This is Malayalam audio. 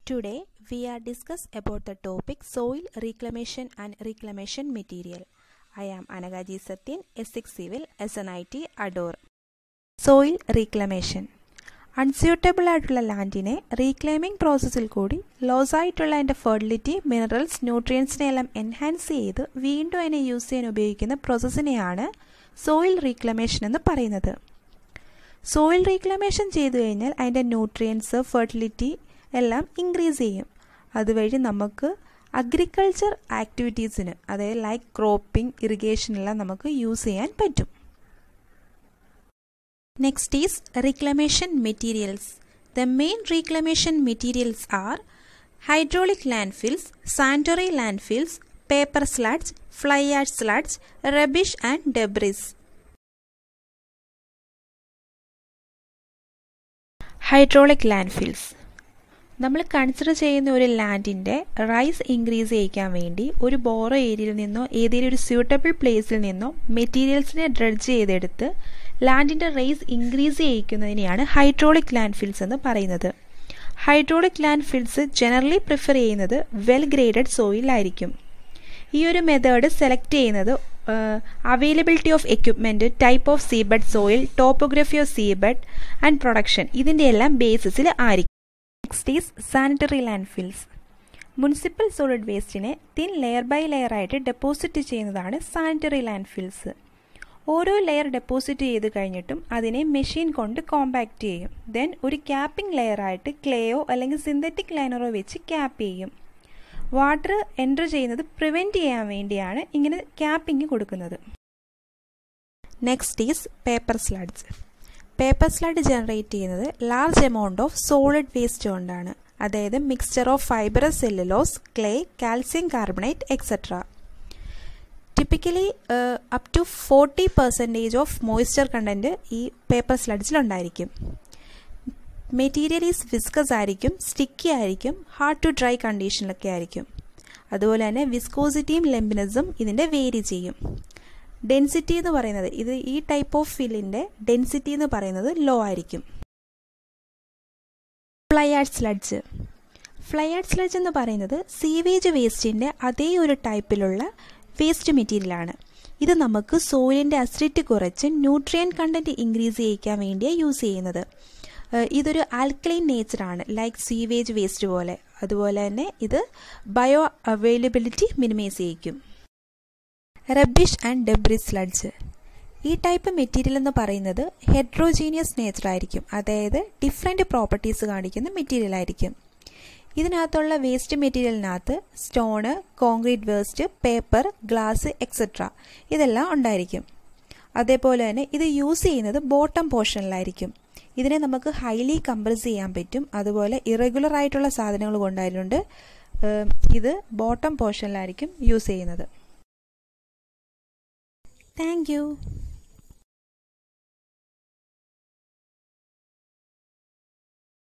Today we are discuss about the topic soil reclamation and reclamation material. I am Anagaji Satyan, S6 Civil, SNIT, Adore. Soil reclamation unsuitable ആയിട്ടുള്ള ലാൻഡിനെ റീക്ലെയിമിംഗ് പ്രോസസ്സിൽ കൂടി ലോസ് ആയിട്ടുള്ള അതിൻ്റെ ഫെർട്ടിലിറ്റി മിനറൽസ് ന്യൂട്രിയൻസിനെ എല്ലാം എൻഹാൻസ് ചെയ്ത് വീണ്ടും അതിനെ യൂസ് ചെയ്യാൻ ഉപയോഗിക്കുന്ന പ്രോസസ്സിനെയാണ് സോയിൽ റീക്ലമേഷൻ എന്ന് പറയുന്നത് സോയിൽ റീക്ലമേഷൻ ചെയ്തു കഴിഞ്ഞാൽ അതിൻ്റെ ന്യൂട്രിയൻസ് ഫെർട്ടിലിറ്റി എല്ലാം ഇൻക്രീസ് ചെയ്യും അതുവഴി നമുക്ക് അഗ്രികൾച്ചർ ആക്ടിവിറ്റീസിന് അതായത് ലൈക്ക് ക്രോപ്പിംഗ് ഇറിഗേഷനെല്ലാം നമുക്ക് യൂസ് ചെയ്യാൻ പറ്റും Next is reclamation materials. The main reclamation materials are hydraulic landfills, sanitary landfills, paper sludge, fly ash sludge, rubbish and debris. Hydraulic landfills നമ്മൾ കൺസിഡർ ചെയ്യുന്ന ഒരു ലാൻഡിൻ്റെ റൈസ് ഇൻക്രീസ് ചെയ്യിക്കാൻ വേണ്ടി ഒരു ബോറോ ഏരിയയിൽ നിന്നോ ഏതെങ്കിലും ഒരു സ്യൂട്ടബിൾ പ്ലേസിൽ നിന്നോ മെറ്റീരിയൽസിനെ ഡ്രഡ്ജ് ചെയ്തെടുത്ത് ലാൻഡിൻ്റെ റേസ് ഇൻക്രീസ് ചെയ്യിക്കുന്നതിനെയാണ് ഹൈഡ്രോളിക് ലാൻഡ് ഫിൽസ് എന്ന് പറയുന്നത് hydraulic land fills generally prefer ചെയ്യുന്നത് വെൽ ഗ്രേഡഡ് സോയിലായിരിക്കും ഈ ഒരു മെത്തേഡ് സെലക്ട് ചെയ്യുന്നത് availability of equipment type of seabed soil topography of seabed and production ഇതിൻ്റെ എല്ലാം ബേസിസിൽ ആയിരിക്കും next is sanitary land fills municipal solid വേസ്റ്റിനെ തിൻ ലെയർ ബൈ ലെയർ ആയിട്ട് ഡെപ്പോസിറ്റ് ചെയ്യുന്നതാണ് സാനിറ്ററി ലാൻഡ് ഫിൽസ് ഓരോ ലെയർ ഡെപ്പോസിറ്റ് ചെയ്ത് കഴിഞ്ഞിട്ടും അതിനെ മെഷീൻ കൊണ്ട് കോമ്പാക്റ്റ് ചെയ്യും ദെൻ ഒരു ക്യാപ്പിംഗ് ലെയറായിട്ട് ക്ലേയോ അല്ലെങ്കിൽ സിന്തറ്റിക് ലൈനറോ വെച്ച് ക്യാപ്പ് ചെയ്യും വാട്ടർ എൻ്റർ ചെയ്യുന്നത് പ്രിവെൻറ്റ് ചെയ്യാൻ വേണ്ടിയാണ് ഇങ്ങനെ ക്യാപ്പിംഗ് കൊടുക്കുന്നത് next is paper sludges paper sludge generate ചെയ്യുന്നത് large amount of solid waste കൊണ്ടാണ് അതായത് mixture of fibrous cellulose clay calcium carbonate etcetera typically up to forty percentage of moisture content ഈ പേപ്പർ സ്ലഡ്സിലുണ്ടായിരിക്കും മെറ്റീരിയൽ ഈസ് വിസ്കസ് ആയിരിക്കും സ്റ്റിക്കി ആയിരിക്കും ഹാർഡ് ടു ഡ്രൈ കണ്ടീഷനിലൊക്കെ ആയിരിക്കും അതുപോലെ തന്നെ വിസ്കോസിറ്റിയും ലെമ്പിനസും ഇതിൻ്റെ വേരി ചെയ്യും ഡെൻസിറ്റി എന്ന് പറയുന്നത് ഇത് ഈ ടൈപ്പ് ഓഫ് ഫില്ലിൻ്റെ ഡെൻസിറ്റി എന്ന് പറയുന്നത് ലോ ആയിരിക്കും fly art sludge fly art sludge എന്ന് പറയുന്നത് സീവേജ് വേസ്റ്റിൻ്റെ അതേ ഒരു ടൈപ്പിലുള്ള വേസ്റ്റ് മെറ്റീരിയലാണ് ഇത് നമുക്ക് സോയിലിൻ്റെ അസിഡിറ്റി കുറച്ച് ന്യൂട്രിയൻ കണ്ടൻറ്റ് ഇൻക്രീസ് ചെയ്യിക്കാൻ വേണ്ടിയാണ് യൂസ് ചെയ്യുന്നത് ഇതൊരു ആൽക്കലൈൻ നേച്ചറാണ് ലൈക്ക് സീവേജ് വേസ്റ്റ് പോലെ അതുപോലെ തന്നെ ഇത് ബയോ അവൈലബിലിറ്റി മിനിമൈസ് ചെയ്യിക്കും റബ്ബിഷ് ആൻഡ് ഡെബ്രിസ് സ്ലഡ്ജ് ഈ ടൈപ്പ് മെറ്റീരിയൽ എന്ന് പറയുന്നത് ഹെഡ്രോജീനിയസ് നേച്ചർ ആയിരിക്കും അതായത് ഡിഫറെൻറ്റ് പ്രോപ്പർട്ടീസ് കാണിക്കുന്ന മെറ്റീരിയൽ ആയിരിക്കും ഇതിനകത്തുള്ള വേസ്റ്റ് മെറ്റീരിയലിനകത്ത് stone concrete waste paper glass etcetera ഇതെല്ലാം ഉണ്ടായിരിക്കും അതേപോലെ തന്നെ ഇത് യൂസ് ചെയ്യുന്നത് ബോട്ടം പോർഷനിലായിരിക്കും ഇതിനെ നമുക്ക് ഹൈലി കംപ്രസ് ചെയ്യാൻ പറ്റും അതുപോലെ ഇറഗുലർ ആയിട്ടുള്ള സാധനങ്ങൾ കൊണ്ടായതുകൊണ്ട് ഇത് ബോട്ടം പോർഷനിലായിരിക്കും യൂസ് ചെയ്യുന്നത് താങ്ക്